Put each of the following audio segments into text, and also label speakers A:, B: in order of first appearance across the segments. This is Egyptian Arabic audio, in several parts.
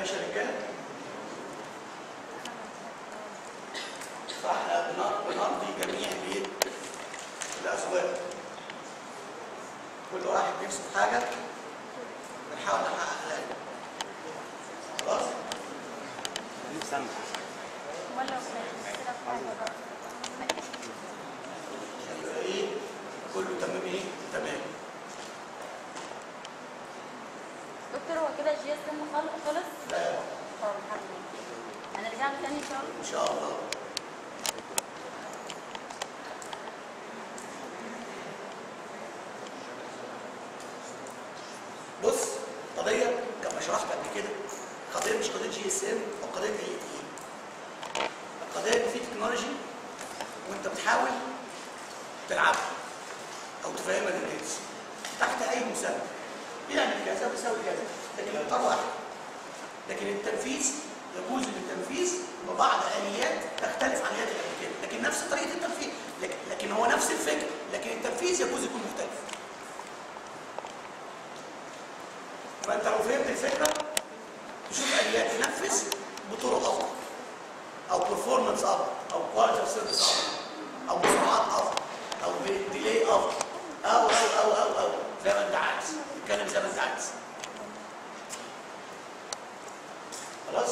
A: ماشي يا رجاله فاحنا بن- بنرضي جميع الايه الاذواق كل واحد نفسه في حاجه بنحاول نحققها له خلاص
B: استنى
C: امال لو كانت مشكله في حاجه بقى
A: يبقى ايه كله تمام ايه تمام
C: دكتور هو كده جي اس ام خلص
A: لا
C: طب الحمد لله هنرجع له تاني ان شاء الله
A: ان شاء الله بص قضيه كما شرحت قبل كده قضيه مش قضيه جي اس ام او قضيه اي تي القضيه ان في تكنولوجي وانت بتحاول تلعبها او تفهمها للناس تحت اي مسمى بيعمل كذا بيساوي كذا لكن الاطار واحد لكن التنفيذ يجوز للتنفيذ ببعض اليات تختلف عن اليات اللي قبل كده لكن نفس طريقه التنفيذ لكن, لكن هو نفس الفكر لكن التنفيذ يجوز يكون مختلف فانت لو فهمت الفكره تشوف اليات تنفذ بطرق افضل او برفورمانس افضل او كواليتي اوف سيرفيس افضل او بسرعات افضل او بديلي افضل او او او او او زي ما انت عايز اتكلم زي ما انت عايز خلاص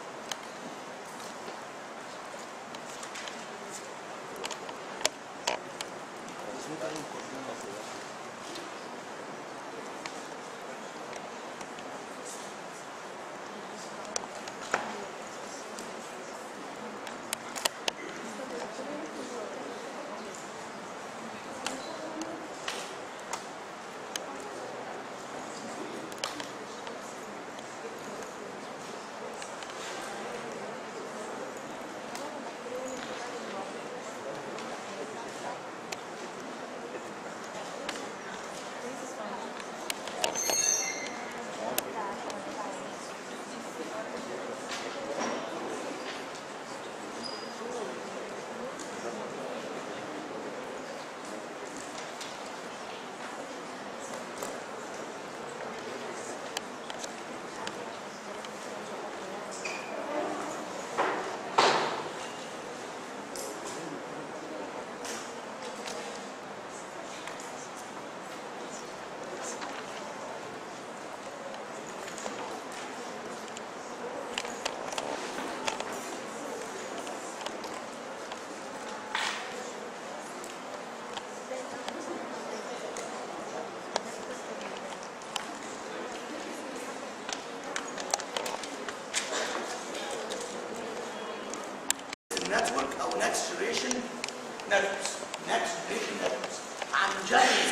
A: النتورك او نكست جنريشن نتوركس نكست جنريشن نتوركس عن جاينت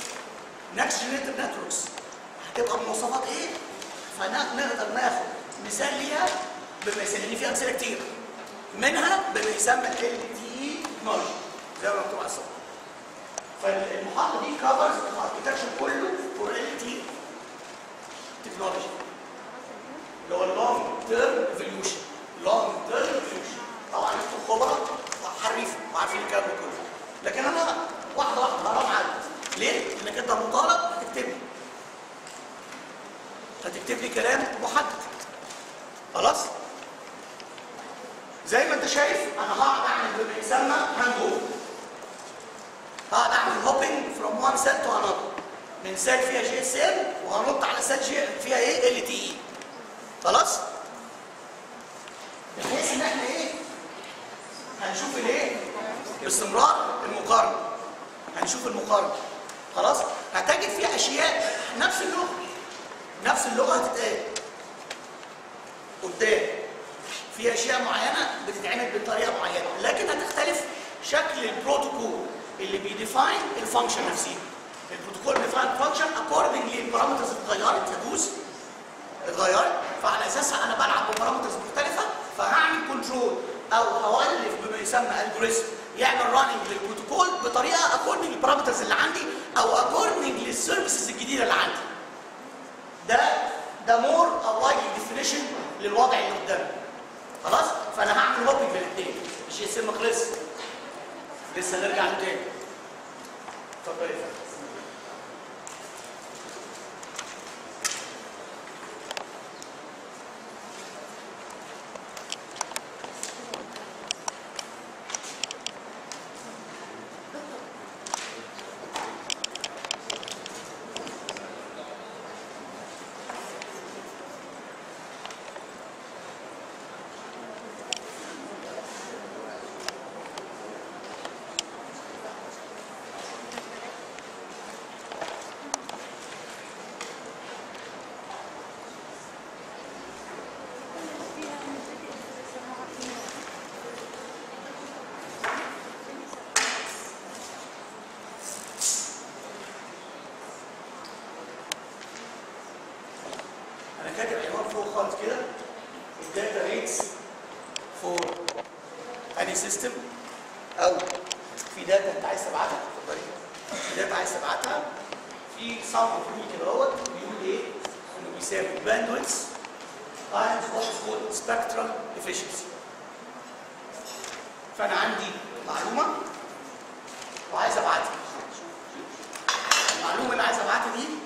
A: نكست جنريشن نتوركس هتبقى بمواصفات ايه؟ فنقدر ناخد مثال ليها بمثال لان في امثله كتير منها بما يسمى ال تي اي تكنولوجي زي ما مكتوب على الصفحه فالمحاضره دي كفرز الاركتكشر كله فور ال تي تكنولوجي اللي هو اللونج تيرم ايفوليوشن لونج تيرم ايفوليوشن طبعا انتوا خبراء وحريفه وعارفين الكلام ده كله لكن انا واحده واحده هرى معاك ليه؟ لانك انت مطالب هتكتب لي هتكتب لي كلام محدد خلاص؟ زي ما انت شايف انا هقعد اعمل بما يسمى هاند اوفر هقعد اعمل هوبينج فروم وان سيل تو انذر من سيل فيها جي اس ام وهنط على سيل جي فيها ايه ال تي اي خلاص بحيث ان احنا ايه هنشوف الايه باستمرار المقارنه هنشوف المقارنه خلاص هتجد فيها اشياء نفس اللغه نفس اللغه هتتقال قدام في اشياء معينه بتتعمل بطريقه معينه لكن هتختلف شكل البروتوكول اللي بيديفاين الفانكشن نفسها البروتوكول بيديفاين الفانكشن اكوردنج للبارامترز اتغيرت يجوز اتغيرت فعلى اساسها انا بلعب ببارامترز مختلفه فهعمل كنترول او هولف بما يسمى الجوريزم يعمل راننج للبروتوكول بطريقه اكوردنج للبارامترز اللي عندي او اكوردنج للسيرفيسز الجديده اللي عندي ده ده مور او لايك ديفينيشن للوضع اللي قدامي خلاص فانا هعمل هوبنج للاثنين مش يسمى خلص لسه نرجع له تاني اتفضل يا فندم خالص كده الداتا ريتس فور اني سيستم او في داتا انت عايز تبعتها اتفضلي في داتا عايز تبعتها في صم فري كده اهوت بيقول ايه؟ انه بيساوي باندويتس times what is called spectral efficiency فانا عندي معلومه وعايز ابعتها المعلومه اللي عايز ابعتها دي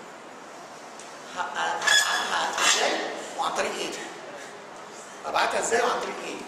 A: ه- هبعتها ازاي وعن طريق ايه؟ ابعتها ازاي وعن طريق ايه؟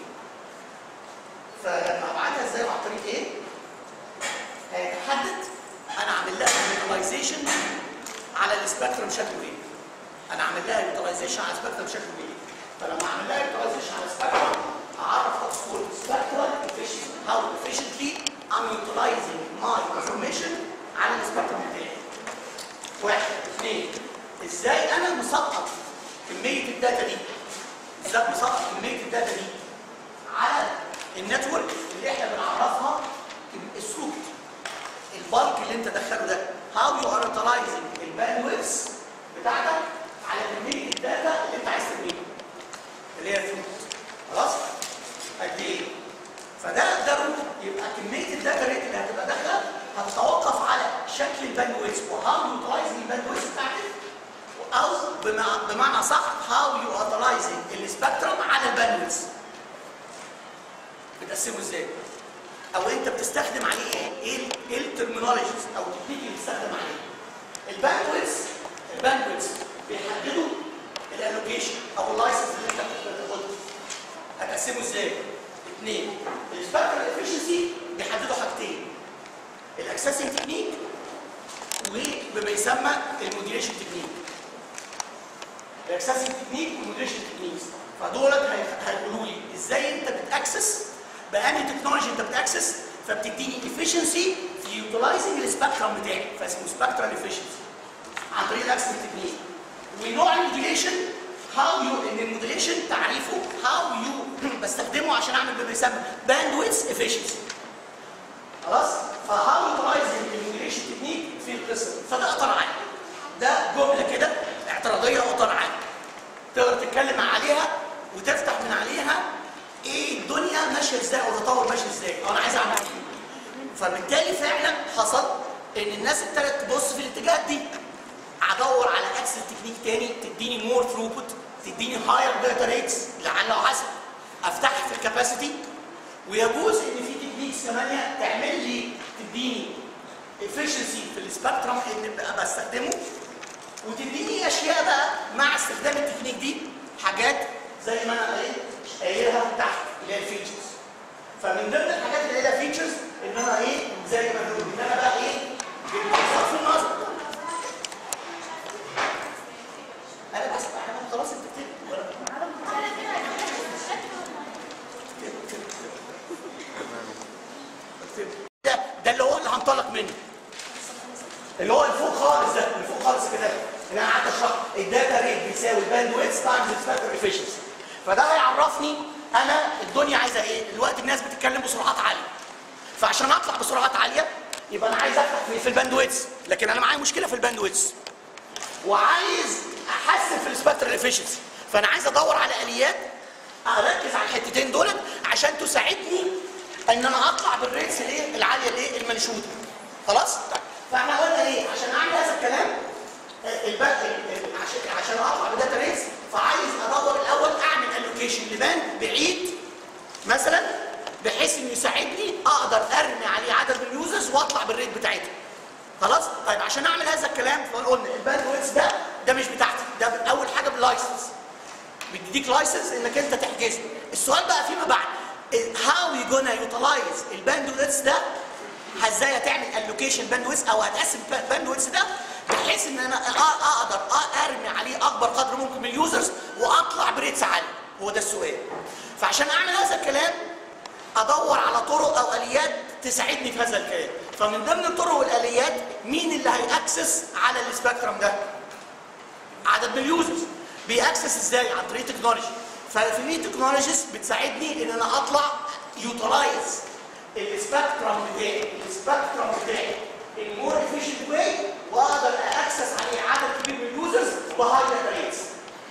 A: فلما ابعتها ازاي وعن طريق ايه؟ هيتحدد انا عامل لها يوتيلايزيشن على السبيكترم شكله ايه؟ انا عامل لها يوتيلايزيشن على السبيكترم شكله ايه؟ فلما اعمل لها يوتيلايزيشن على السبيكترم هعرف اقول spectral efficiency how efficiently I'm utilizing my information على السبيكترم بتاعي. واحد اثنين ازاي انا مسقط كميه الداتا دي ازاي مسقط كميه الداتا دي على النتورك اللي احنا بنعرفها الثروت البالك اللي انت دخله ده هاو يو ار يوتيلايزنج الباندويث بتاعتك على كميه الداتا اللي انت عايز تبنيها اللي هي الثروت خلاص قد ايه فده ده روت يبقى كميه الداتا ريت اللي هتبقى داخله هتتوقف على شكل الباندويث وهاو يوتيلايزنج الباندويث بتاعتك او بمع- بمعنى صح هاو يو يوتيلايزنج السبكترم على الباندويث بتقسمه ازاي؟ او انت بتستخدم عليه ايه؟ ايه ال- ايه الترمينولوجيز او التكنيك اللي بتستخدم عليه؟ الباندويث الباندويث بيحددوا الالوكيشن او اللايسنس اللي انت بتاخده هتقسمه ازاي؟ اثنين السبكترال افشنسي بيحددوا حاجتين الاكسسنج تكنيك وبما يسمى الموديليشن تكنيك الاكسسنج تكنيك والموديليشن تكنيكس فدولت هي- هيقولوا لي ازاي انت بتاكسس باني تكنولوجي انت بتاكسس فبتديني efficiency في يوتيلايزنج السبكترم بتاعي فاسمه سبكترال efficiency عن طريق الاكسسنج تكنيك ونوع الموديليشن هاو يو ان الموديليشن تعريفه هاو يو بستخدمه عشان اعمل بما يسمى باندويث efficiency خلاص فهاو يوتيلايزنج الموديليشن تكنيك في القصه دي. فده اطار عام ده جمله كده اعتراضيه واطار عام تقدر تتكلم عليها وتفتح من عليها ايه الدنيا ماشيه ازاي او التطور ماشي ازاي او انا عايز اعمل ايه فبالتالي فعلا حصل ان الناس ابتدت تبص في الاتجاهات دي ادور على اكسل تكنيك تاني تديني مور ثروبوت تديني هاير داتا ريتس لعل وحسب افتح في الكاباسيتي ويجوز ان في تكنيكس كمان تعمل لي تديني efficiency في السبكترم اللي بقى بستخدمه وتديني اشياء بقى مع استخدام التكنيك دي حاجات زي ما انا قايل قايلها تحت اللي هي الفيتشرز فمن ضمن الحاجات اللي هي فيتشرز ان انا ايه زي ما بقول ان انا بقى ايه بصرف النظر انا بس احنا خلاص انت بتكتب ولا اكتب. ده ده اللي هو اللي هنطلق منه اللي هو الفوق خالص ده اللي فوق خالص كده اللي انا قعدت اشرح الداتا ريت بيساوي الباندويث تايمز السبكتر افشنسي فده هيعرفني انا الدنيا عايزه ايه دلوقتي الناس بتتكلم بسرعات عاليه فعشان اطلع بسرعات عاليه يبقى انا عايز افتح في- في الباندويث لكن انا معايا مشكله في الباندويث وعايز احسن في السبكتر افشنسي فانا عايز ادور على اليات اركز على الحتتين دولت عشان تساعدني ان انا اطلع بالريتس الايه العاليه الايه المنشوده خلاص طيب فاحنا قلنا ايه عشان اعمل هذا الكلام آه، الباقي ال- عشان عشان اطلع بداتا ريتس فعايز ادور الاول اعمل الوكيشن لبان بعيد مثلا بحيث انه يساعدني اقدر ارمي عليه عدد من اليوزرز واطلع بالريت بتاعتها خلاص طيب عشان اعمل هذا الكلام فقلنا الباندويث ده ده مش بتاعتي ده اول حاجه باللايسنس بيديك لايسنس انك انت تحجزه السؤال بقى فيما بعد هاو يو جونا يوتيلايز الباندويث ده ازاي هتعمل الوكيشن باندويث او هتقسم الباندويث ده بحيث ان انا أ- اقدر أ- ارمي عليه اكبر قدر ممكن من اليوزرز واطلع بريتس عالي هو ده السؤال فعشان اعمل هذا الكلام ادور على طرق او اليات تساعدني في هذا الكلام فمن ضمن الطرق والاليات مين اللي هيأكسس على السبيكترم ده عدد من اليوزرز بيأكسس ازاي عن طريق تكنولوجي ففي تكنولوجيز بتساعدني ان انا اطلع يوتيلايز السبيكترم بتاعي السبيكترم بتاعي المور افيشنت واي واقدر اكسس عليه عدد كبير من اليوزرز بهاي داتا ريتس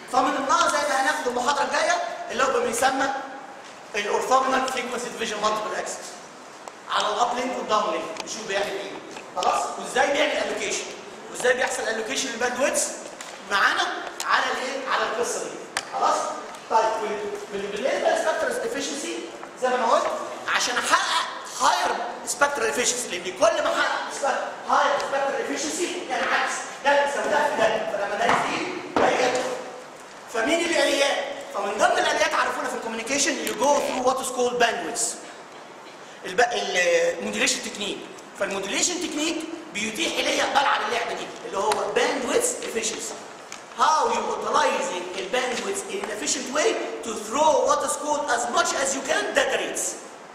A: فمن ضمنها زي ما هناخد المحاضره الجايه اللي هو بيسمى الاورثوجونال فريكونسي ديفيجن مالتيبل اكسس على الاب لينك والداون لينك نشوف بيعمل ايه خلاص وازاي بيعمل الوكيشن وازاي بيحصل الوكيشن للباندويتس معانا على الايه على القصه دي خلاص طيب وال- بالنسبه للسبكترال افشنسي زي ما انا قلت عشان احقق هاير سبكترال افشنسي لان كل ما احقق هاير سبكترال افشنسي يعني عكس ده بنسميها في ده فلما ده يزيد ده يقل فمين الاليات؟ فمن ضمن الاليات عرفونا في الكوميونيكيشن يو جو ثرو وات از كولد باندويتس الموديليشن تكنيك فالموديليشن تكنيك بيتيح لي بلعب اللعبه دي اللي هو باندويتس efficiency how you utilizing the bandwidth in an efficient way to throw what is called as much as you can data rates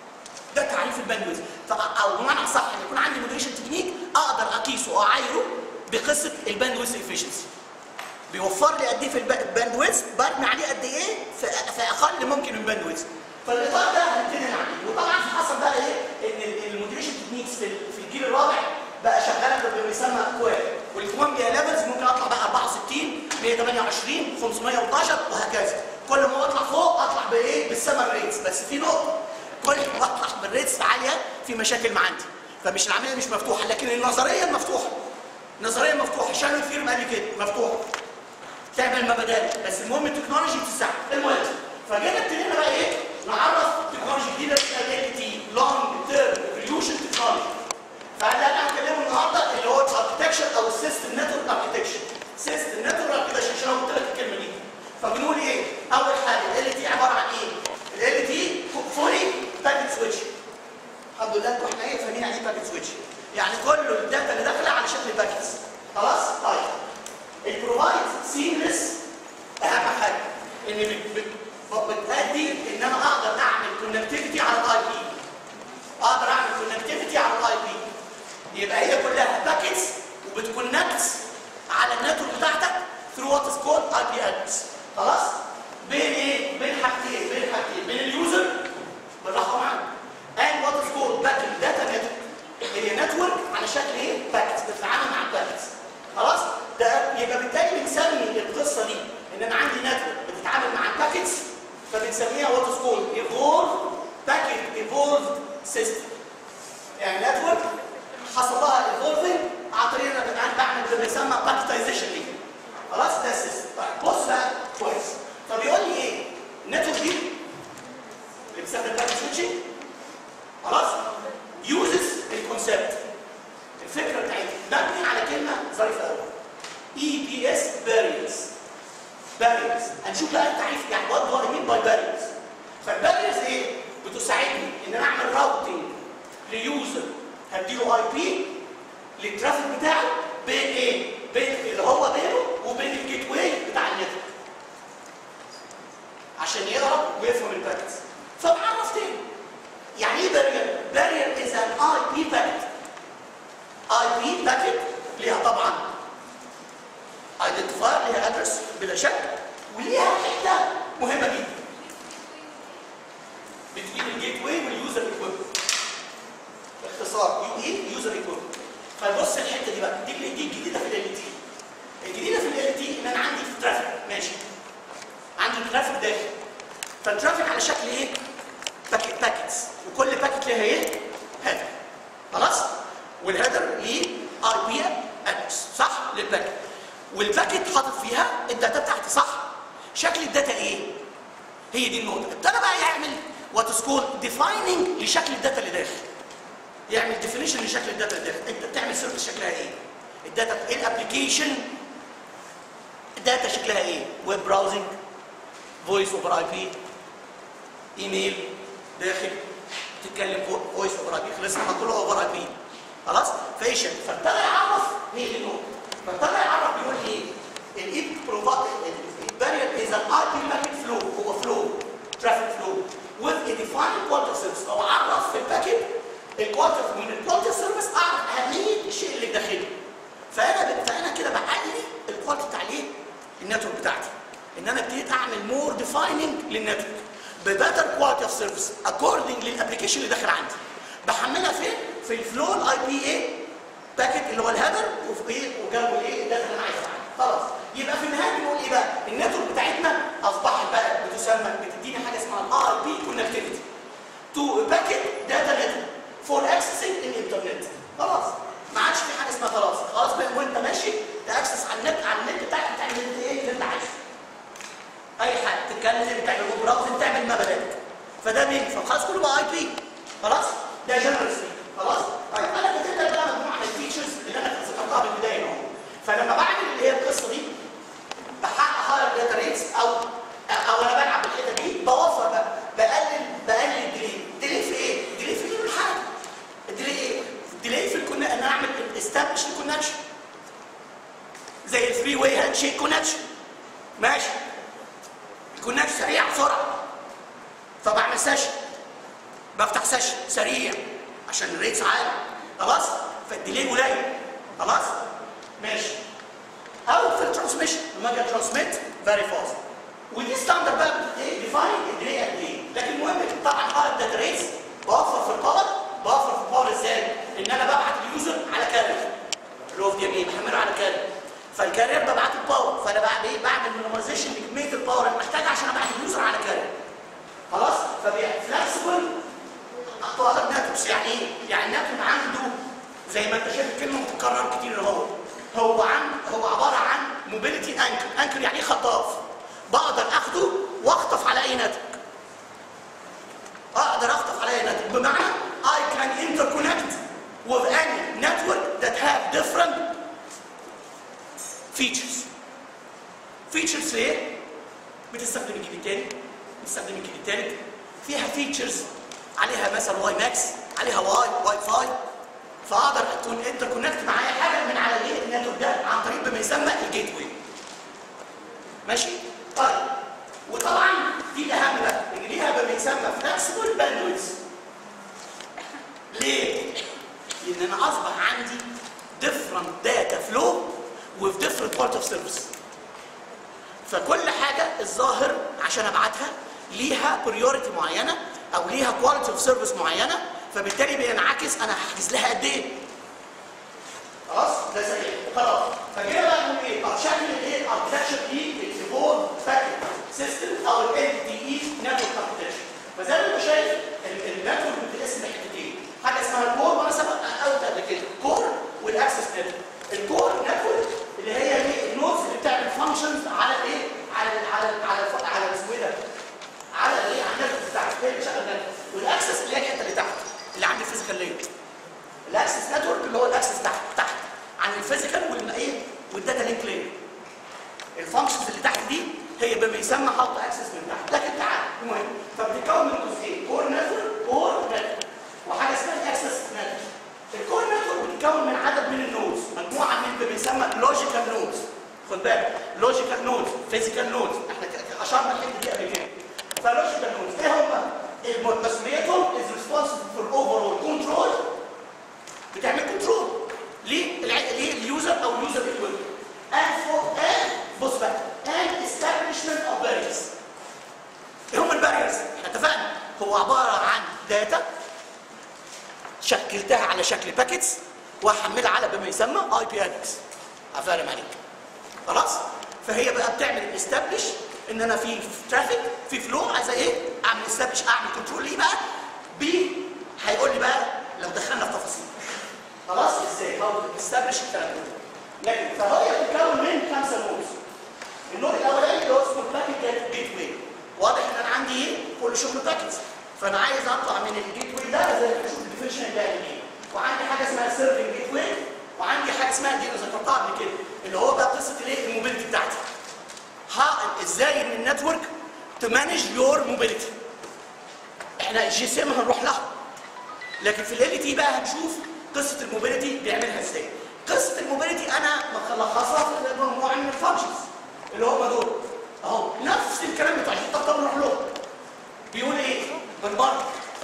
A: ده تعريف الباندويث او بمعنى اصح ان يكون عندي موديليشن تكنيك اقدر اقيسه واعايره بقصه الباندويث efficiency بيوفر لي قد ايه في الب- الباندويث برمي عليه قد ايه في, في اقل ممكن من الباندويث فالاطار ده هنبتدي نعمله وطبعا حصل بقى ايه ان ال- المودريشن تكنيكس في ال- في الجيل الرابع بقى شغاله بما يسمى اكواد والكوان بيها ليفلز ممكن اطلع بقى 64 128 512 وهكذا كل ما اطلع فوق اطلع بايه بالسمر ريتس بس في نقطه كل ما اطلع بالريتس عاليه في مشاكل مع عندي فمش العمليه مش مفتوحه لكن النظريه مفتوحه نظريه مفتوحه شانل ثيرم قال لي كده مفتوحه تعمل مبادئ بس المهم التكنولوجي بتساعد المهم فجينا ابتدينا بقى ايه نعرف تكنولوجي جديده اسمها ال تي لونج تيرم ريوليوشن تكنولوجي فده اللي انا هكلمه النهارده اللي هو الاركتكشر او السيستم نتورك اركتكشر سيستم نتورك اركتكشر عشان انا قلت لك الكلمه دي فبنقول ايه اول حاجه ال تي عباره عن ايه ال تي فولي باكيت سويتش الحمد لله انتوا احنا ايه فاهمين يعني ايه باكيت سويتش يعني كل الداتا اللي داخله على شكل باكيتس خلاص طيب البروفايد سيملس اهم حاجه ان بت- بت- بتأدي ان انا اقدر اعمل كونكتيفيتي على الاي بي اقدر اعمل كونكتيفيتي على الاي بي يبقى هي كلها باكيتس وبتكونكت على النتورك بتاعتك ثرو وات از كولد اي بي ادرس خلاص بين ايه بين حاجتين بين حاجتين بين اليوزر بالراحه معانا and what is called back data network هي نتورك على شكل ايه باكيتس بتتعامل مع الباكيتس خلاص ده يبقى بالتالي بنسمي القصه دي ان انا عندي نتورك بتتعامل مع الباكيتس فبنسميها وات از كولد ايفولف باكيت ايفولفد سيستم يعني نتورك حصل لها ايفولفنج عن طريق ان انا بعمل اللي بيسمى باكيتايزيشن ليه خلاص ده السيستم طيب بص بقى كويس فبيقول لي ايه النتورك دي اللي بتستخدم باكيت سويتشنج خلاص يوزز الكونسبت الفكره بتاعتي مبني على كلمه ظريفه قوي اي بي اس باريرز باريرز هنشوف بقى التعريف يعني وات دو اي مين باي باريرز فالباريرز ايه بتساعدني ان انا اعمل راوتنج ليوزر هديله اي بي للترافيك بتاعه بين ايه بين اللي هو بينه وبين الجيت واي بتاع النتورك عشان يقرا ويفهم الباكتس فبعرف تاني يعني ايه بارير بارير از ان اي بي باكت اي بي باكت ليها طبعا ايدنتيفاير ليها ادرس بلا شك وليها حته مهمه جدا بتجيب الجيت واي واليوزر ايكويبمنت باختصار يو اي يوزر ايكويبمنت فبص الحته دي بقى دي دي الجديده في ال تي الجديده في ال تي ان انا عندي ترافيك ماشي عندي ترافيك داخل فالترافيك على شكل ايه؟ باكيت باكيتس وكل باكيت ليها ايه؟ هيدر خلاص؟ والهيدر ليه اي بي ادرس صح؟ للباكيت والباكيت حاطط فيها الداتا بتاعتي صح؟ شكل الداتا ايه؟ هي دي النقطة ابتدى بقى يعمل وات از كولد ديفايننج لشكل الداتا اللي داخل يعمل ديفينيشن لشكل الداتا اللي داخل انت بتعمل سيرفيس شكلها ايه؟ الداتا ايه الابلكيشن الداتا شكلها ايه؟ ويب براوزنج فويس اوفر اي بي ايميل داخل تتكلم فويس اوفر اي بي خلصنا كله اوفر اي بي خلاص فايش فابتدى يعرف هي دي النقطه فابتدى يعرف بيقول ايه الايد بروفايد البارير از ان اي بي باكيت فلو هو فلو ترافيك فلو with a defined quality service او عرف في الباكيت الكواليتي من الكواليتي سيرفيس اعرف اهميه الشيء اللي داخلي فانا فانا كده بعلي الكواليتي بتاع الايه؟ النتورك بتاعتي ان انا ابتديت اعمل مور ديفايننج للنتورك بباتر كواليتي اوف سيرفيس اكوردنج للابلكيشن اللي داخل عندي بحملها فين؟ في الفلو الاي بي اي باكيت اللي هو الهيدر وفي ايه وجنبه الايه الداتا اللي انا عايز اعملها خلاص يبقى في النهايه بنقول ايه بقى النتورك بتاعتنا اصبحت بقى بتسمى بتديني حاجه اسمها الاي بي كونكتيفيتي تو باكيت داتا نتورك فور اكسسنج الانترنت خلاص ما عادش في حاجه اسمها خلاص خلاص بقى وانت ماشي تاكسس على النت على النت بتاعك تعمل انت ايه اللي انت عايزه اي حد تتكلم تعمل ويب براوزنج تعمل ما بالك فده مين فخلاص كله بقى اي بي خلاص ده جنرال خلاص طيب انا كاتب لك بقى مجموعه من الفيتشرز اللي انا ذكرتها من البدايه اهو فلما بعمل اللي هي القصه دي بحقق هاير داتا ريتس او او انا بلعب بالحته دي بوفر بقى بقلل بقلل الديلي ديلي في ايه؟ ديلي في كل حاجه الديلي ايه؟ الديلي في الكون ان انا اعمل استابلش الكونكشن زي الفري واي هاند شيك كونكشن ماشي الكونكشن سريع بسرعه فبعمل سيشن بفتح سيشن سريع عشان الريتس عالي خلاص فالديلي قليل خلاص ماشي او في الترانسميشن لما اجي ترانسميت فيري فاست ودي ستاندرد بقى ايه ديفاين الديلي قد ايه لكن المهم طبعا هاي داتا ريتس بوفر في الباور بوفر في الباور ازاي؟ ان انا ببعت اليوزر على كارير اللي هو في دي ام اي بحمله على كارير فالكارير ببعت الباور فانا بعمل ايه؟ بعمل مينيمايزيشن لكميه الباور اللي محتاجها عشان ابعت اليوزر على كارير خلاص فبقى فلكسبل اخطاء ناتوس يعني ايه؟ يعني الناتوس عنده زي ما انت شايف الكلمه متكرر كتير اهو هو عن هو عباره عن موبيليتي انكر انكر يعني ايه خطاف بقدر اخده واخطف على اي نتورك اقدر اخطف على اي نتورك بمعنى I can interconnect with any network that have different features features ايه؟ بتستخدم الجيل التاني بتستخدم الجيل التالت فيها فيتشرز عليها مثلا واي ماكس عليها واي واي فاي فاقدر اكون انت كونكت معايا حاجه من على الايه النتورك ده عن طريق بما يسمى الجيت واي ماشي طيب وطبعا دي الاهم بقى ان ليها بما يسمى فلكسبل باندويث ليه؟ لان انا اصبح عندي different data flow with different part of service فكل حاجه الظاهر عشان ابعتها ليها بريوريتي معينه او ليها كواليتي اوف سيرفيس معينه فبالتالي بينعكس انا هحجز لها قد ايه خلاص ده زي خلاص فكده بقى نقول ايه طب شكل الايه الاركتشر دي الفور باكيت سيستم او ال تي اي نتورك اركتشر فزي ما انت شايف النتورك بتتقسم لحتتين حاجه اسمها الكور وانا سبق قلت قبل كده كور والاكسس نتورك الكور نتورك اللي هي ايه النودز اللي بتعمل فانكشنز على ايه على ال على ال على ال على اسمه ايه ده على الايه على النتورك بتاعتك هي اللي بتشغل النتورك والاكسس اللي هي الحته اللي تحت اللي عند الفيزيكال لاير الاكسس نتورك اللي هو الاكسس تحت تحت عن الفيزيكال والايه والداتا لينك لاير الفانكشنز اللي تحت دي هي بما يسمى حط اكسس من تحت لكن تعال المهم فبتتكون من جزئين كور نتورك كور نتورك وحاجه اسمها الاكسس نتورك الكور نتورك بتتكون من عدد من النودز مجموعه من بما يسمى لوجيكال نودز خد بالك لوجيكال نودز فيزيكال نودز احنا ك- اشرنا الحته دي قبل كده فلوجيكال نودز ايه هم مسؤوليتهم is responsible for overall control بتعمل كنترول ليه الع- ليه اليوزر او اليوزر ايكويبمنت and for and بص بقى and establishment of barriers ايه هم الباريرز احنا اتفقنا هو عباره عن داتا شكلتها على شكل باكيتس وهحملها على بما يسمى اي بي ادرس هفهم عليك خلاص فهي بقى بتعمل استابلش ان انا في ترافيك في فلو عايزه ايه اعمل استابلش اعمل كنترول ليه بقى بي هيقول لي بقى لو دخلنا في تفاصيل خلاص ازاي هاو استابلش الكلام ده لكن فهي بتتكون من خمسه نودز النود الاولاني اللي هو اسمه الباكيت جيت واي واضح ان انا عندي ايه كل شغل باكيتس فانا عايز اطلع من الجيت واي ده زي ما بنشوف الديفينيشن ده ايه وعندي حاجه اسمها سيرفنج جيت واي وعندي حاجه اسمها دي انا ذكرتها قبل كده اللي هو بقى قصه الايه الموبيليتي بتاعتي ها ازاي ان النتورك تمانج يور موبيليتي احنا الجي سي ام هنروح لها لكن في ال تي بقى هنشوف قصه الموبيليتي بيعملها ازاي قصه الموبيليتي انا ملخصها في مجموعه من الفانكشنز اللي هم دول اهو نفس الكلام بتاع الجي طب طب نروح له بيقول ايه بالمره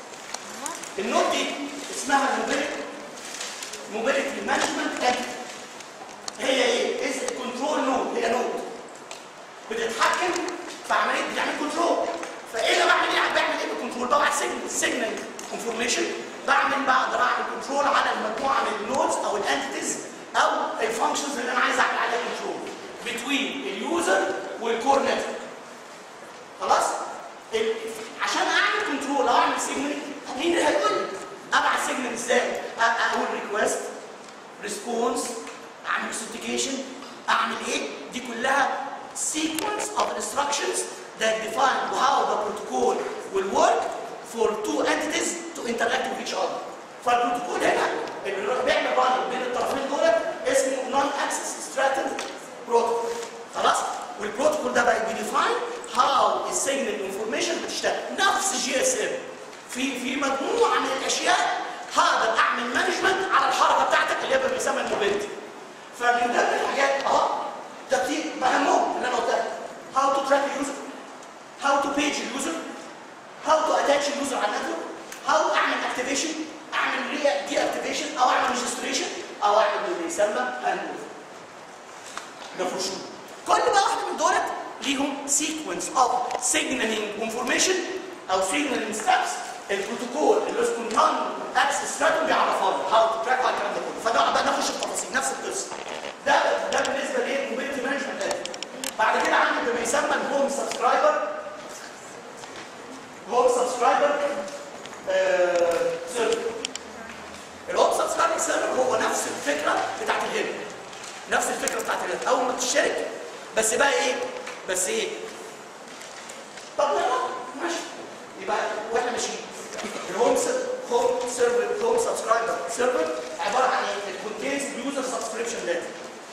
A: النوت دي اسمها موبيليتي موبيليتي مانجمنت انت هي ايه؟ از كنترول نود هي نود بتتحكم في عمليه بتعمل كنترول فايه اللي بعمل ايه؟ بعمل ايه بالكنترول؟ ببعت سيجنال سيجنال انفورميشن بعمل بقدر اعمل كنترول على المجموعه من النودز او الانتيتيز او الفانكشنز اللي انا عايز اعمل عليها كنترول بتوين اليوزر والكور نتورك خلاص ال- عشان اعمل كنترول او اعمل سيجنال مين اللي هيقول لي ابعت سيجنال ازاي أ- اقول ريكوست ريسبونس اعمل اوثنتيكيشن اعمل ايه دي كلها sequence of instructions that define how the protocol will work for two entities to interact with each other فالبروتوكول هنا اللي بيعمل ران بين الطرفين دول اسمه non access strategy protocol خلاص والبروتوكول ده بقى بيديفاين هاو السيجنال انفورميشن بتشتغل نفس جي اس ام في في مجموعه من الاشياء هقدر اعمل مانجمنت على الحركه بتاعتك اللي هي بيسمى الموبيلتي فمن ضمن الحاجات اهو ده كتير بهمهم اللي انا قلتها هاو تو تراك اليوزر هاو تو بيج اليوزر هاو تو اتاتش اليوزر على النتورك هاو اعمل اكتيفيشن اعمل دي اكتيفيشن او اعمل ريجستريشن او اعمل اللي يسمى هاند ده فور شور كل بقى واحده من دولت ليهم سيكونس اوف سيجنالينج انفورميشن او سيجنالينج ستابس البروتوكول اللي اسمه نون اكسس ستراتيجي بيعرفها لنا هاو تو تراك على الكلام ده كله فده بقى نخش في التفاصيل نفس القصه ده ده بالنسبه للموبيلتي مانجمنت بعد كده عندي بما يسمى الهوم سبسكرايبر هوم سبسكرايبر سيرفر الهوم سبسكرايبر سيرفر هو نفس الفكره بتاعت الهيب نفس الفكره بتاعت الهيب اول ما تشترك بس بقى ايه بس ايه طب يلا ماشي يبقى واحنا ماشيين الهوم هوم سيرفر هوم سبسكرايبر سيرفر عباره عن ايه؟ الكونتينز يوزر سبسكريبشن داتا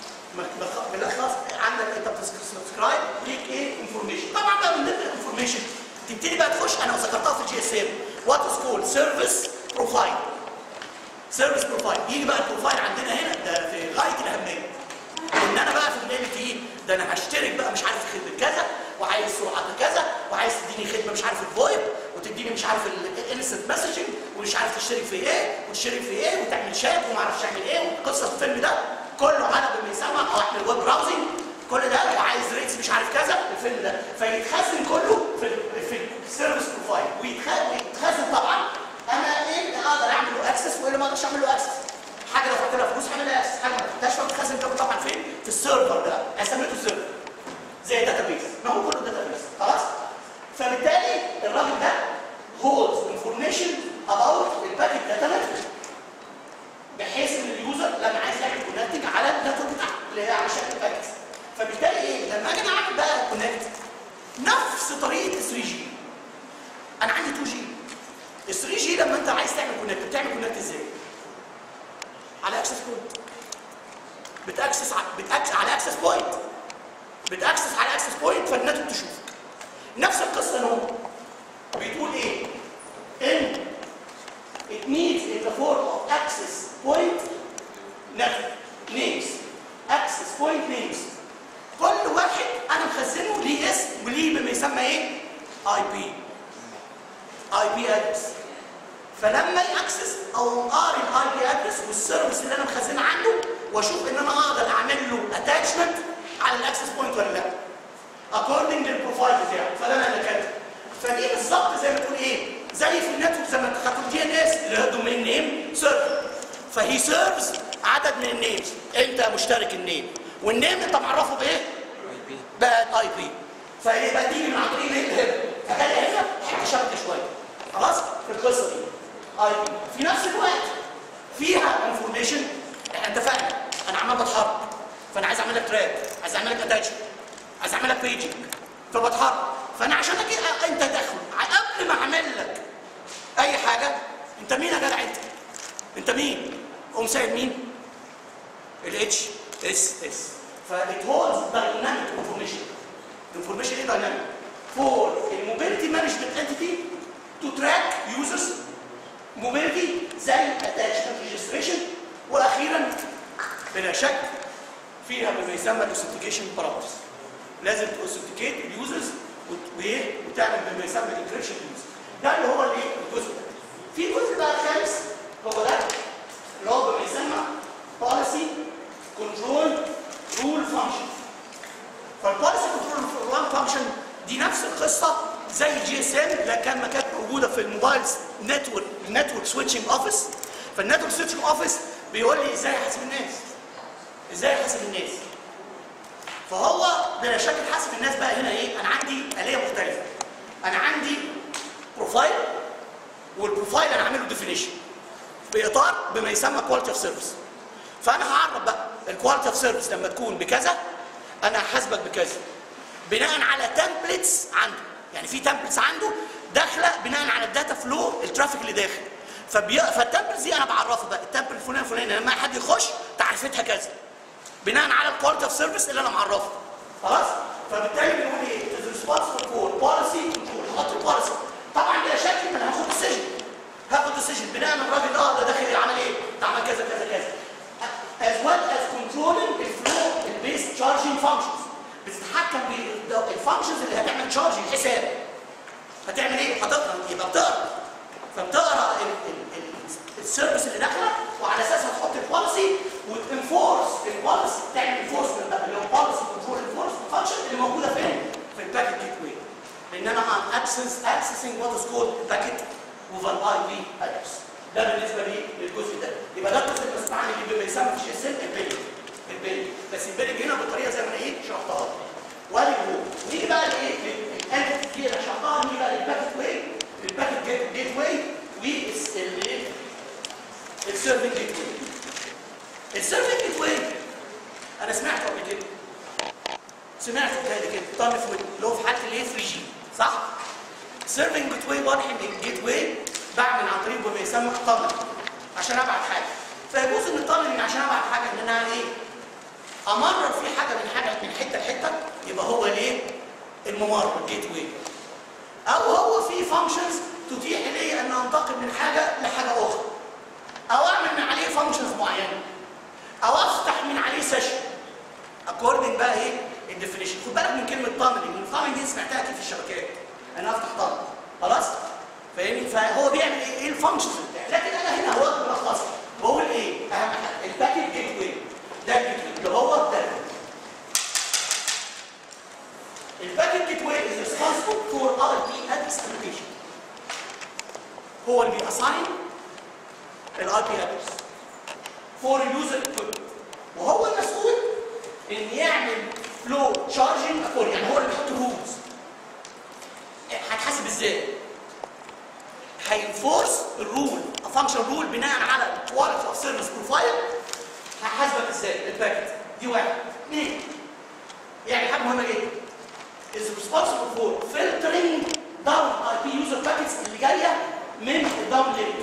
A: بالاخص عندك انت بتسكرايب ليك ايه انفورميشن طبعا بقى من ضمن الانفورميشن تبتدي بقى تخش انا ذكرتها في الجي اس ام وات از كولد سيرفيس بروفايل سيرفيس بروفايل يجي بقى البروفايل عندنا هنا ده في غايه الاهميه ان انا بقى في الام تي ده انا هشترك بقى مش عارف في خدمه كذا وعايز سرعه كذا وعايز تديني خدمه مش عارف الفويب وتديني مش عارف الانستنت مسجنج ومش عارف تشترك في ايه وتشترك في ايه وتعمل شات وما اعرفش اعمل ايه وقصه الفيلم ده كله على بما يسمى او اعمل ويب براوزنج كل ده وعايز ريتس مش عارف كذا الفيلم ده فيتخزن كله في ال في السيرفيس بروفايل ويتخزن طبعا انا ايه اللي اقدر اعمل له اكسس وايه اللي ما اقدرش اعمل له اكسس حاجه لو فاكرها فلوس هعمل لها اكسس حاجه ما فاكرهاش فبتخزن كله طبعا فين في السيرفر ده سميته سيرفر زي داتابيس ما هو كله داتابيس خلاص فبالتالي الراجل ده holds information about الباكيت داتا نتورك بحيث ان اليوزر لما عايز يعمل كونكتنج على النتورك بتاعته اللي هي على شكل باكيت فبالتالي ايه لما اجي انا اعمل بقى كونكت نفس طريقه 3 جي انا عندي 2 جي ال 3 جي لما انت عايز تعمل كونكت بتعمل كونكت ازاي؟ على اكسس بوينت بتاكسس ع- بتاكسس على اكسس بوينت بتاكسس على اكسس بوينت فالنتورك تشوفك نفس القصه اهو بتقول ايه؟ ان it needs in the form of access point network names access point names كل واحد انا مخزنه ليه اسم وليه بما يسمى ايه؟ اي بي اي بي ادرس فلما ياكسس او قاري الاي بي ادرس والسيرفيس اللي انا مخزنها عنده واشوف ان انا اقدر اعمل له اتاتشمنت على الاكسس بوينت ولا لا اكوردنج للبروفايل بتاعه فده انا اللي كاتبه فدي بالظبط زي ما تقول ايه زي في النتورك زي ما خدتوا دي ان اس اللي هو دومين نيم سيرفر فهي سيرفز عدد من النيمز انت مشترك النيم والنيم انت معرفه بايه؟ بقى الاي بي فيبقى دي من عن طريق ايه الهيب فكان هنا حته شبكه شويه خلاص في القصه دي اي بي في نفس الوقت فيها انفورميشن احنا اتفقنا انا عمال بتحرك فانا عايز اعمل لك تراك عايز اعمل لك اتاتشمنت عايز اعمل لك بيجنج فبتحرك فانا عشان اجي أ- انت تدخل قبل ما اعمل لك اي حاجه انت مين يا جدع انت؟ انت مين؟ قوم سايب مين؟ الاتش اس اس فit holds dynamic information information ايه dynamic for a mobility management entity to track users mobility زي attachment registration واخيرا بلا شك فيها بما يسمى الاوثنتيكيشن بارامترز لازم تاوثنتيكيت اليوزرز وايه وتعمل بما يسمى الانكريبشن يوزر ده اللي هو الايه الجزء ده في جزء بقى خامس هو ده اللي هو بما يسمى policy control rule function فالبوليسي كنترول رول فانكشن دي نفس القصه زي الجي اس ام لكن ما كانت موجوده في الموبايل نتورك نتورك سويتشنج اوفيس فالنتورك سويتشنج اوفيس بيقول لي ازاي احاسب الناس ازاي احاسب الناس فهو بلا شك حاسب الناس بقى هنا ايه انا عندي آلية مختلفة انا عندي بروفايل والبروفايل انا عامله ديفينيشن باطار بما يسمى كواليتي اوف سيرفيس فانا هعرف بقى الكواليتي اوف سيرفيس لما تكون بكذا انا هحاسبك بكذا بناء على تمبلتس عنده يعني في تمبلتس عنده داخله بناء على الداتا فلو الترافيك اللي داخل فبي... فالتمبلتس دي انا بعرفه بقى التمبل الفلاني الفلاني لما حد يخش تعريفتها كذا بناء على الكواليتي اوف سيرفيس اللي انا معرفه خلاص فبالتالي بنقول ايه ريسبونسبل فور بوليسي كنترول نحط البوليسي طبعا بلا شك ان انا هاخد ديسيجن هاخد ديسيجن بناء على الراجل اه ده داخل عمل ايه؟ ده عمل كذا كذا كذا as well as controlling الفلو البيس تشارجنج فانكشنز بتتحكم بالفانكشنز اللي هتعمل تشارجنج حساب هتعمل ايه؟ هتقرا يبقى بتقرا فبتقرا السيرفيس اللي داخله وعلى اساسها تحط البوليسي وتنفورس البوليسي تعمل انفورسمنت بقى اللي هو بوليسي كنترول انفورسمنت فانكشن اللي موجوده فين؟ في الباكيت جيت واي لان انا ام اكسس اكسسنج وات از كولد باكيت وفان اي بي ادرس ده بالنسبه لي للجزء ده يبقى ده الجزء المستعمل اللي بما يسمى في جي البيلنج البيلنج بس البيلنج هنا بالطريقه زي ما انا ايه شرحتها وادي هو نيجي بقى لايه؟ الانتيتي دي اللي شرحتها نيجي بقى للباكيت واي الباكيت جيت جيت واي والسيرفنج جيت واي السيرفنج جيت واي انا سمعته قبل كده سمعته كده كده طرف اللي هو في حاله الايه 3 جي صح؟ سيرفنج جيت واي واضح ان الجيت واي بعمل عن طريق ما يسمى تانل عشان ابعت حاجه فيجوز ان التانل عشان ابعت حاجه ان انا ايه؟ امرر في حاجه من حاجه من حته لحته يبقى هو الايه؟ الممرر الجيت واي او هو في فانكشنز تتيح لي ان انتقل من حاجه لحاجه اخرى او اعمل من عليه فانكشنز معينه او افتح من عليه سيشن اكوردنج بقى ايه الديفينيشن خد بالك من كلمه تانلنج التانلنج دي سمعتها كتير في الشبكات انا افتح تانل خلاص فاهمني فهو بيعمل ايه ايه الفانكشنز بتاعه لكن انا هنا هو ملخص بقول ايه اهم حاجه الباكيت جيت واي ده الجيت واي اللي هو ده الباكيت جيت واي is responsible for RP address allocation هو اللي بيأساين الار بي ادرس فور يوزر equipment وهو المسؤول ان يعمل فلو تشارجنج اكور يعني هو اللي بيحط الرولز هتحاسب ازاي؟ هينفورس الرول فانكشن رول بناء على كواليتي اوف سيرفيس بروفايل هحاسبك ازاي؟ الباكت دي واحد اثنين يعني حاجه مهمه جدا is responsible for filtering down IP user packets اللي جايه من الداون لينك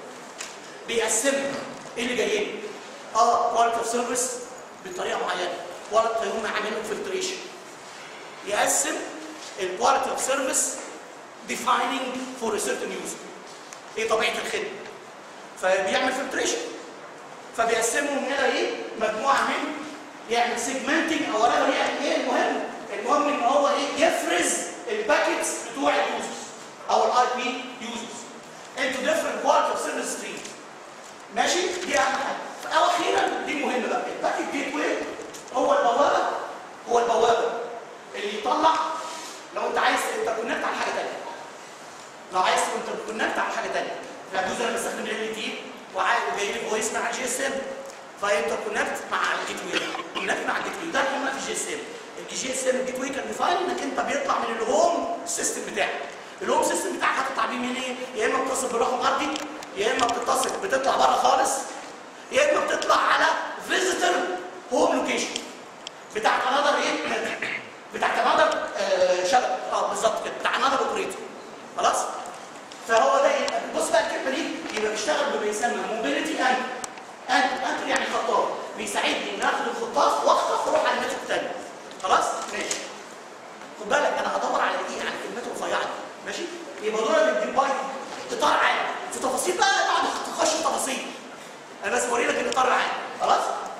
A: بيقسمها ايه اللي جايين اه كواليتي اوف سيرفيس بطريقه معينه كواليتي هم عاملين فلتريشن يقسم الكواليتي اوف سيرفيس defining for a certain user ايه طبيعه الخدمه فبيعمل فلتريشن فبيقسمهم هنا ايه مجموعه من يعمل سيجمنتنج او whatever يعني ايه المهم المهم ان هو ايه يفرز الباكيتس بتوع اليوزرز او الاي بي يوزرز into different quality of service streams ماشي دي اهم حاجه او اخيرا دي مهمه بقى الباكيت جيت واي هو البوابه هو البوابه اللي يطلع لو انت عايز انتركونكت على حاجه ثانيه لو عايز انتركونكت على حاجه ثانيه فيجوز انا بستخدم ال تي وجاي لي فويس مع الجي اس ام فانتركونكت مع الجيت واي كونكت مع الجيت واي ده احنا في الجي اس ام الجي اس ام الجيت واي كان ديفاين انك انت بيطلع من الهوم سيستم بتاعك الهوم سيستم بتاعك هتطلع بيه من ايه؟ يا اما بتتصل برقم ارضي يا اما بتتصل بتطلع بره خالص يا اما بتطلع على فيزيتور هوم لوكيشن بتاعت انذر ايه؟ بتاعت انذر آه شبكه اه بالظبط كده بتاع انذر اوبريتور خلاص؟ فهو ده يبقى بص بقى الكلمه دي يبقى بيشتغل بما يسمى موبيليتي انت انت انت يعني خطاف بيساعدني ان اخد الخطاف واخطف واروح على النتورك الثانيه خلاص؟ ماشي خد بالك انا هدور على ايه؟ على الكلمات الرفيعه دي ماشي؟ يبقى دول الديباي اطار عام في تفاصيل بقى بعد تخش في تفاصيل انا بس بوري لك الاطار العام خلاص؟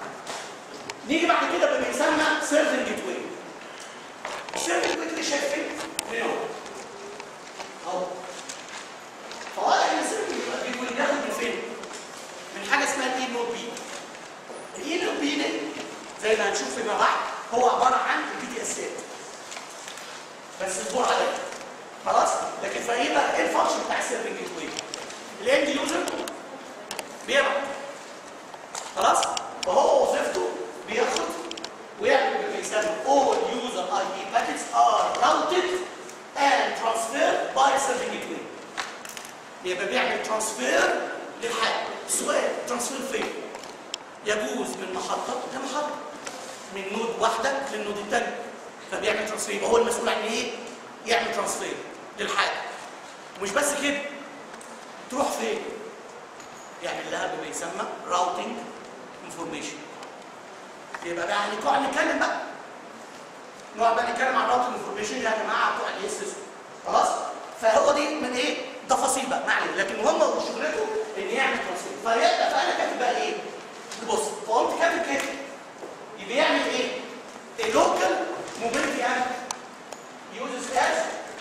A: نيجي بعد كده بما يسمى سيرفنج جيت واي السيرفنج جيت واي شايف فين؟ فين اهو اهو فواضح ان السيرفنج جيت واي بياخد من فين؟ من حاجه اسمها الاي نوت بي الاي نوت بي ده زي ما هنشوف فيما بعد هو عباره عن البي تي اسات بس اصبر عليا خلاص لكن فايه بقى ايه الفانكشن بتاع السيرفنج جيت واي الاند يوزر بيبعت خلاص فهو وظيفته بياخد ويعمل اللي بيسمى او and transfer by serving gateway يبقى بيعمل ترانسفير للحاجه السؤال ترانسفير فين يجوز من محطه لمحطه من نود واحده للنود الثاني فبيعمل ترانسفير يبقى هو المسؤول عن ايه يعمل ترانسفير للحاجه ومش بس كده تروح فين يعمل لها بما يسمى راوتنج انفورميشن يبقى بقى هنقعد نتكلم بقى نقعد بقى نتكلم عن راوتنج انفورميشن يا جماعه بتوع الاي اس خلاص فهو دي من ايه تفاصيل بقى ما علينا لكن هم شغلته ان يعمل تفاصيل فيبقى فانا كاتب بقى ايه بص فقمت كاتب كده يبقى يعمل ايه اللوكال موبيليتي اند يوزز از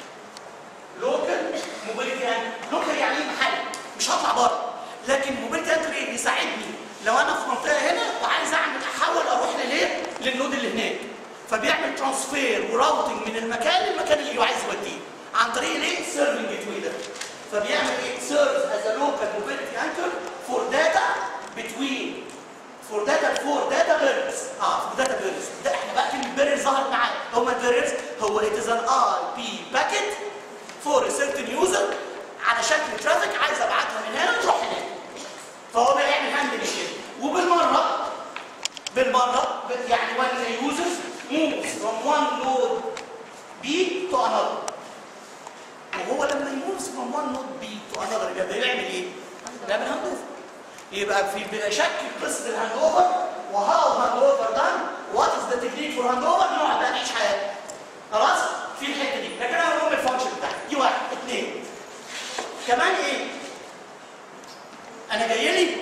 A: لوكال موبيليتي اند لوكال يعني ايه محلي مش هطلع بره لكن موبيليتي اند ايه يساعدني لو انا في منطقه هنا وعايز اعمل احاول اروح لليه للنود اللي هناك فبيعمل ترانسفير وراوتنج من المكان للمكان اللي هو عايز يوديه عن طريق الايه سيرفنج جيت واي ده فبيعمل ايه سيرفز از ا لوكال موبيليتي انكر فور داتا بتوين فور داتا فور داتا بيرز اه فور داتا بيرز ده احنا بقى كلمه بيرز ظهرت معانا هم البيرز هو ات از ان اي بي باكيت فور سيرتن يوزر على شكل ترافيك عايز ابعتها من هنا تروح هناك فهو بيعمل هاندل كده وبالمره بالمره ب- يعني when the users moves from one node B to another وهو لما يموفز from one node B to another يبقى بيعمل ايه؟ بيعمل هاند اوفر يبقى في بشكل قصه الهاند اوفر وهاو هاند اوفر دان وات از ذا تكنيك فور هاند اوفر نقعد بقى نعيش حياتنا خلاص؟ في الحته دي لكن انا بقول الفانكشن بتاعتي دي واحد اثنين كمان ايه؟ انا جاي لي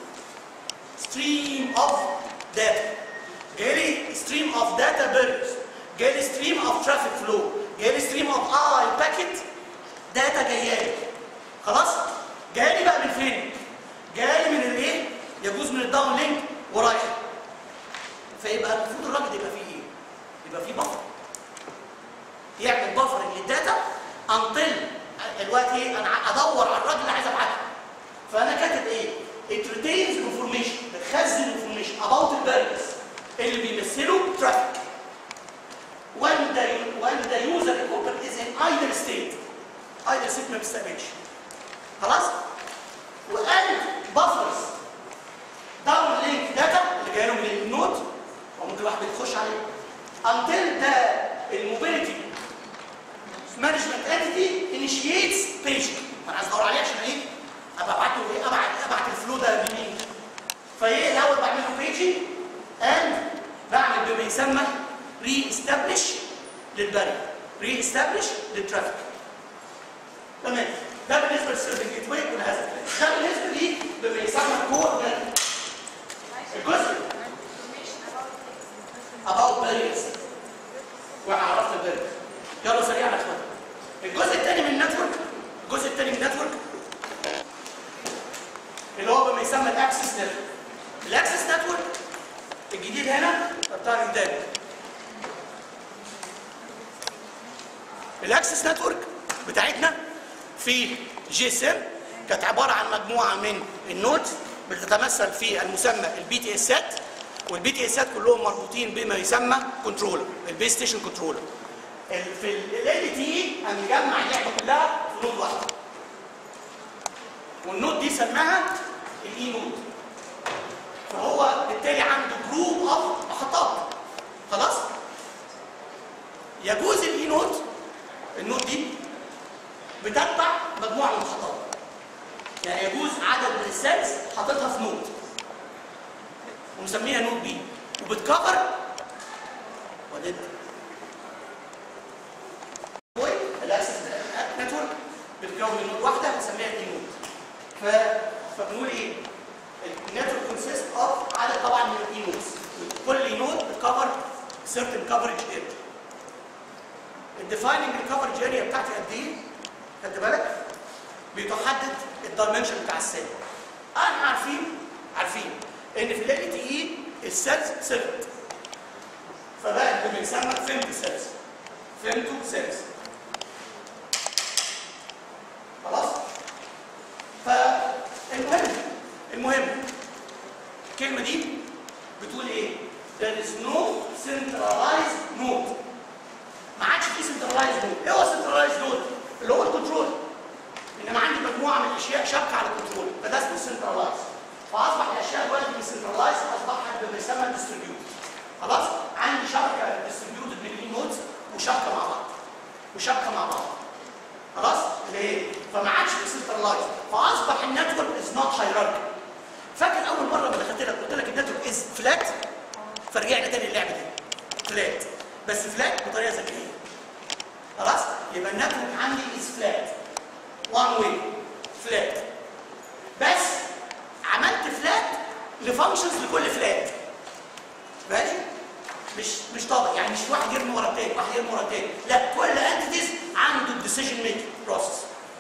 A: stream of data جالي stream of data birds جالي stream of traffic flow جالي stream of I packet data جايالي خلاص جالي بقى من فين جالي من الايه يجوز من الداون لينك ورايح فيبقى المفروض الراجل يبقى فيه ايه يبقى فيه بفر يعمل بفر للداتا انطل الوقت ايه انا ادور على الراجل اللي عايز ابعته فانا كاتب ايه it retains information بتخزن information about the birds اللي بيمثلوا traffic when the when the user equipment is in idle state idle state ما بيستقبلش خلاص وقال buffers down link data اللي جاي له من النود وممكن واحد يخش عليه until the الموبيليتي مانجمنت انتيتي initiates paging انا عايز ادور عليه عشان ايه ابقى ابعت له ايه ابعت ابعت الفلو ده لمين فايه الاول بعمل له بيجنج اند بعمل بما يسمى ري استابليش للبري ري استابليش للترافيك تمام ده بالنسبه للسيرفنج جيت واي وهذا ده بالنسبه لي بما يسمى الكور ده الجزء about barriers واحنا عرفنا الباريرز يلا سريعا يا اخوان الجزء الثاني من النتورك الجزء الثاني من النتورك اللي هو بما يسمى الاكسس نتورك الاكسس نتورك الجديد هنا بتاع الجداد الاكسس نتورك بتاعتنا في جي اس ام كانت عباره عن مجموعه من النودز بتتمثل في المسمى البي تي اسات والبي تي اسات كلهم مربوطين بما يسمى كنترولر البيس ستيشن كنترولر في ال تي هنجمع اللعبه كلها في نود واحده والنود دي سماها الاي نود فهو بالتالي عنده جروب اوف محطات خلاص يجوز الاي نود النود دي بتتبع مجموعه من المحطات يعني يجوز عدد من السيلز حاططها في نود ومسميها نود بي وبتكفر ودد الاكسس نتورك بتكون من نود واحده بنسميها اي نود ف... فبنقول ايه النتورك كونسيست اوف عدد طبعا من الاي نودز كل نود بتكفر سيرتن كفرج اريا الديفايننج الكفرج اريا بتاعتي قد ايه خدت بالك بتحدد الدايمنشن بتاع السيل احنا عارفين عارفين ان في ال تي اي السيلز سيلز فبقت بما يسمى فيمتو سيلز فيمتو سيلز خلاص فالمهم المهم الكلمه دي بتقول ايه there is no centralized node ما عادش في centralized node ايه هو centralized اشياء شابكه على الكنترول فده اسمه سنترلايز فاصبح الاشياء دلوقتي سنترلايز اصبحت بما يسمى ديستريبيوت خلاص عندي شبكه ديستريبيوتد من الاي نودز وشبكه مع بعض وشبكه مع بعض خلاص ليه؟ فما عادش في سنترلايز فاصبح النتورك از نوت هيراركي فاكر اول مره ما دخلت لك قلت لك النتورك از فلات فرجعنا تاني اللعبه دي فلات بس فلات بطريقه ذكيه خلاص يبقى النتورك عندي از فلات وان واي فلات بس عملت فلات لفانكشنز لكل فلات ماشي مش مش طبق يعني مش واحد يرمي ورا التاني واحد يرمي ورا التاني لا كل انتيتيز عنده الديسيجن ميكنج بروسيس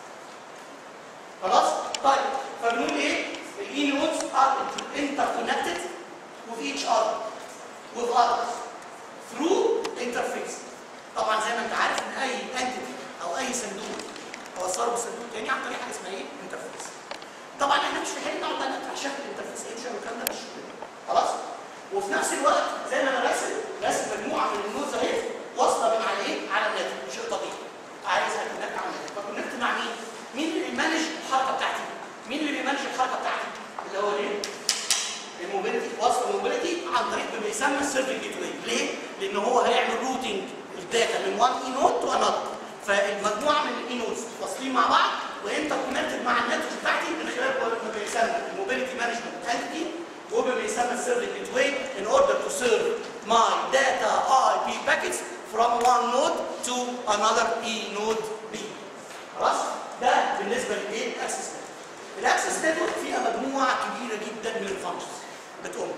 A: خلاص طيب فبنقول ايه الاي نودز ار انتر كونكتد with each other with others through interface طبعا زي ما انت عارف ان اي انتيتي او اي صندوق اوصله بصندوق تاني عن طريق حاجه اسمها ايه انترفيس طبعا احنا مش محتاجين نقعد بقى ندفع شكل الانترفيسيشن والكلام ده مش خلاص وفي نفس الوقت زي ما انا راسم راسم مجموعه من النودز اهي واصله من على ايه؟ على النت شيء طبيعي عايز اكونكت على النت فكونكت مع مين؟ مين اللي بيمانج الحركه بتاعتي؟ مين اللي بيمانج الحركه بتاعتي؟ اللي هو ايه؟ الموبيلتي وصف الموبيلتي عن طريق ما بيسمى السيرفر جيت واي ليه؟ لان هو هيعمل روتنج الداتا من وان اي نود تو انذر فالمجموعه من الاي نودز واصلين مع بعض وانت كونكتد مع النتورك بتاعتي من خلال ما بيسمى الموبيلتي مانجمنت انتيتي وبما يسمى السيرفر جيت واي in order to serve my data IP packets from one node to another e node B خلاص ده بالنسبه للايه الاكسس نتورك الاكسس نتورك فيها مجموعه كبيره جدا من الفانكشنز بتقوم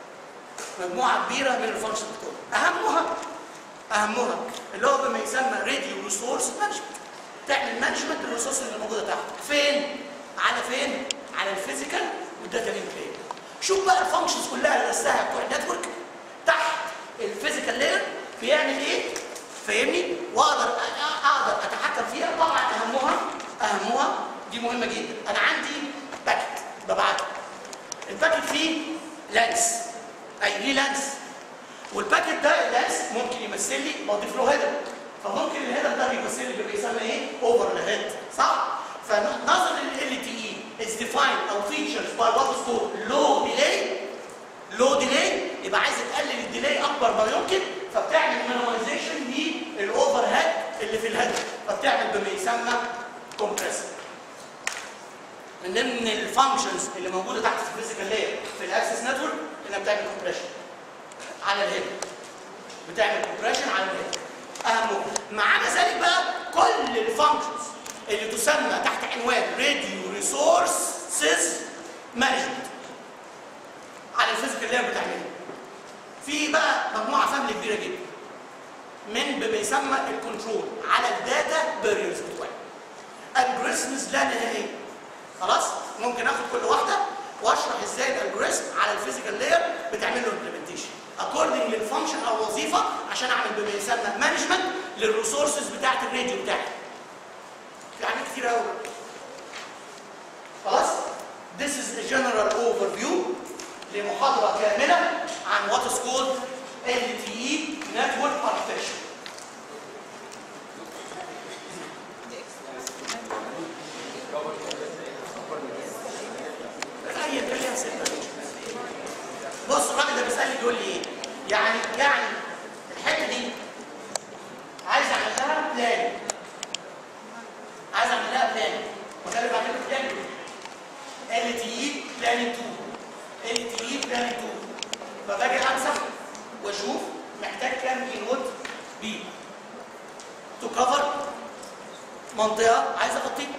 A: مجموعه كبيره من الفانكشنز بتقوم اهمها اهمها اللي هو بما يسمى راديو ريسورس مانجمنت تعمل مانجمنت للريسورس اللي موجوده تحت فين على فين على الفيزيكال والداتا لينك لاير شوف بقى الفانكشنز كلها اللي رساها بتوع النتورك تحت الفيزيكال لاير بيعمل ايه فاهمني واقدر أ- اقدر اتحكم فيها طبعا اهمها اهمها دي مهمه جدا انا عندي باكت ببعته الباكت فيه لانس اي ليه لانس والباكت ده اللانس ممكن يمثل لي بضيف له هيدر فممكن الهيدر ده بيمثل لي بيسمى ايه اوفر هيد صح فنظرا لل تي اي is defined او features by what is called low delay low delay يبقى عايز تقلل الديلي اكبر ما يمكن فبتعمل minimization للاوفر هيد اللي في الهيد فبتعمل بما يسمى compressor من ضمن الفانكشنز اللي موجوده تحت في الفيزيكال لاير في الاكسس نتورك انها بتعمل كومبريشن على الهيد بتعمل كومبريشن على الهيد اهمه ما عدا ذلك بقى كل الفانكشنز اللي تسمى تحت عنوان راديو ريسورسز مانجمنت على الفيزيكال لاير بتعمله في بقى مجموعه فاميلي كبيره جدا من بما يسمى الكنترول على الداتا باريرز بتوعي الجوريزمز لا نهائيه خلاص ممكن اخد كل واحده واشرح ازاي الالجوريزم على الفيزيكال لاير بتعمل له امبلمنتيشن اكوردنج للفانكشن او الوظيفه عشان اعمل بما يسمى مانجمنت للريسورسز بتاعت الراديو بتاعي في حاجات كتير قوي خلاص This is a general overview لمحاضرة كاملة عن what is called LTE network architecture. أي كلام ستة. بص الراجل ده بيسألني بيقول لي إيه؟ يعني يعني الحتة دي عايز أعمل لها بلان. عايز أعمل لها بلان. وده اللي بعمله بلان. LTE بلان 2 LTE بلان 2 فباجي امسح واشوف محتاج كام اي نود بي تو كفر منطقه عايز اغطيها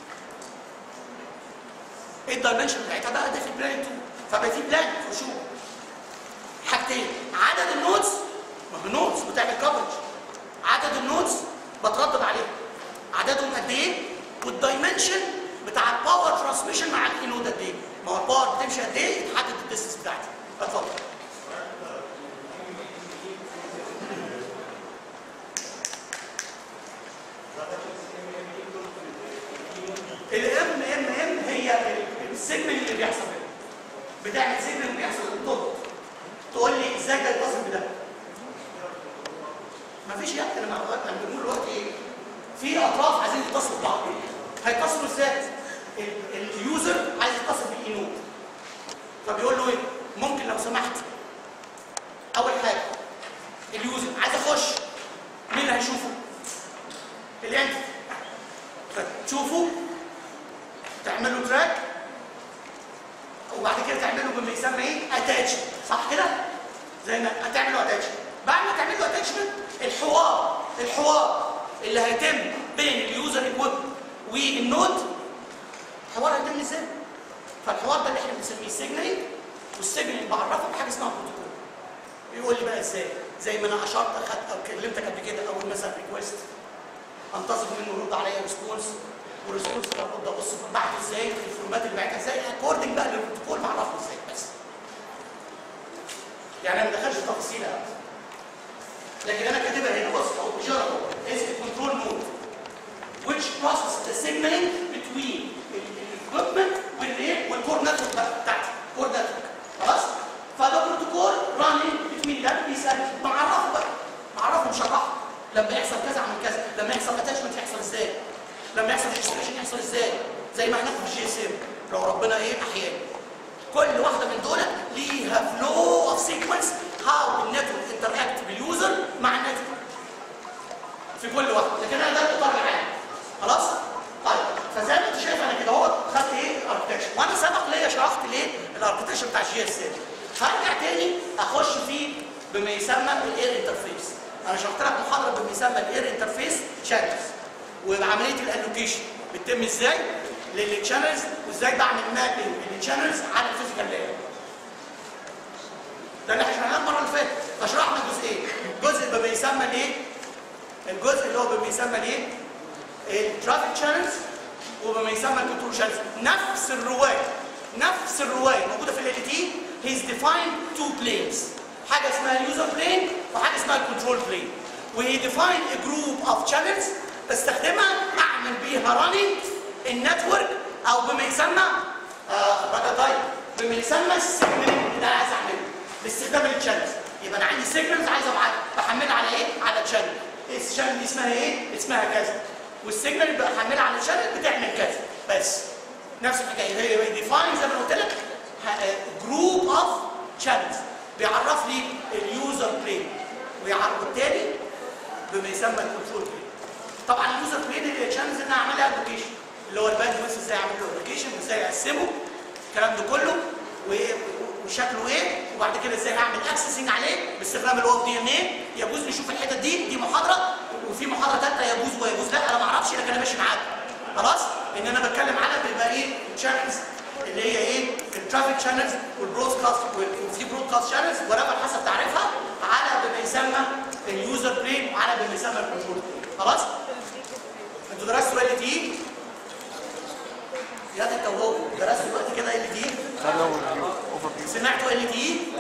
A: ايه الدايمنشن بتاعتها بقى ده في بلان 2 فبقى في بلان فشوف حاجتين عدد النودز ما هو النودز بتعمل كفرج عدد النودز بتردد عليهم عددهم قد ايه والدايمنشن بتاع الباور ترانسميشن مع الانود قد ايه ما هو الباور بتمشي قد ايه يتحدد الديستنس بتاعتي اتفضل الام ام ام هي السيجنال اللي بيحصل هنا بتعمل سيجنال بيحصل بالضبط تقول لي ازاي ده يتصل بده مفيش يا انا مع احنا بنقول دلوقتي ايه في اطراف عايزين يتصلوا ببعض هيتصلوا ازاي ال- اليوزر عايز يتصل بالانود فبيقول له ايه ممكن لو سمحت اول حاجه اليوزر عايز اخش مين اللي هيشوفه الانت فتشوفه تعمل له تراك وبعد كده تعمله بما يسمى ايه اتاتش صح كده زي ما هتعمله اتاتش بعد ما تعمل له اتاتشمنت الحوار الحوار اللي هيتم بين اليوزر ايكويب والنود الحوار هيتم ازاي فالحوار ده اللي احنا بنسميه سيجنالينج والسيجنالينج بعرفه بحاجه اسمها بروتوكول يقول لي بقى ازاي زي ما انا اشرت اخدت او كلمتك قبل كده اول مثلا ريكويست انتظر منه يرد عليا ريسبونس والريسبونس ده ارد ابص بعت ازاي الفورمات اللي بعتها ازاي اكوردنج بقى للبروتوكول بعرفه ازاي بس يعني انا ما دخلش في تفاصيل قوي لكن انا كاتبها هنا بص اهو جرب is a control mode which processes the signaling between الايكويبمنت والايه والكور نتورك بقى بتاعتي كور نتورك خلاص فده بروتوكول راننج بتوين ده بيسال معرفه بقى معرفه مشرحه لما يحصل كذا اعمل كذا لما يحصل اتاتشمنت يحصل ازاي لما يحصل اكستراكشن يحصل ازاي زي ما هناخد في الجي اس ام لو ربنا ايه احيانا كل واحده من دول ليها فلو اوف سيكونس هاو النتورك انتراكت باليوزر مع النتورك في كل واحده لكن انا ده الاطار العام خلاص طيب فزي ما انت شايف انا كده اهو خدت ايه الاركتكشر وانا سبق ليا شرحت ليه الاركتكشر بتاع الجي اس ام هرجع تاني اخش فيه بما يسمى الاير انترفيس انا شرحت لك محاضره بما يسمى الاير انترفيس شانلز وعمليه الالوكيشن بتتم ازاي للتشانلز وازاي بعمل مابنج للتشانلز على الفيزيكال لاير ده اللي احنا شرحناه المره اللي فاتت فشرحنا جزئين جزء بما يسمى الايه الجزء اللي هو بما يسمى الايه الترافيك شانلز وبما يسمى الكنترول شانلز نفس الروايه نفس الروايه موجوده في ال تي هيز ديفايند تو بلينز حاجه اسمها اليوزر بلين وحاجه اسمها الكنترول بلين وهي ديفاين ا جروب اوف شانلز بستخدمها اعمل بيها راننج النتورك او بما يسمى آه بقى طيب بما يسمى السيجنال اللي انا عايز اعمله باستخدام الشانلز يبقى انا عندي سيجنالز عايز ابعتها بحملها على ايه؟ على تشانل الشانل دي اسمها ايه؟ اسمها كذا والسيجنال اللي بحملها على الشانل بتعمل كذا بس نفس الحكايه هي ديفاين زي ما أنا قلت لك جروب اوف شانلز بيعرف لي اليوزر بلين ويعرف بالتالي بما يسمى الكنترول بلين طبعا اليوزر بلين اللي الشانلز اللي انا اعملها ابلكيشن اللي هو الباند بس ازاي اعمل له ابلكيشن وازاي اقسمه الكلام ده كله وايه وشكله ايه وبعد كده ازاي هعمل اكسسنج عليه باستخدام الاو دي ان ايه يجوز نشوف الحتت دي دي محاضره وفي محاضره ثالثه يجوز ويجوز لا انا ما اعرفش لكن انا ماشي معاك خلاص ان انا بتكلم على بيبقى ايه الشانلز اللي هي ايه الترافيك شانلز والبرودكاست وفي برودكاست شانلز ورقه حسب تعريفها على بما يسمى اليوزر بلين وعلى بما يسمى الكنترول خلاص انتوا درستوا ال تي يا انت وهو درستوا دلوقتي كده ال تي
B: خدنا اوفر فيو
A: سمعتوا ال تي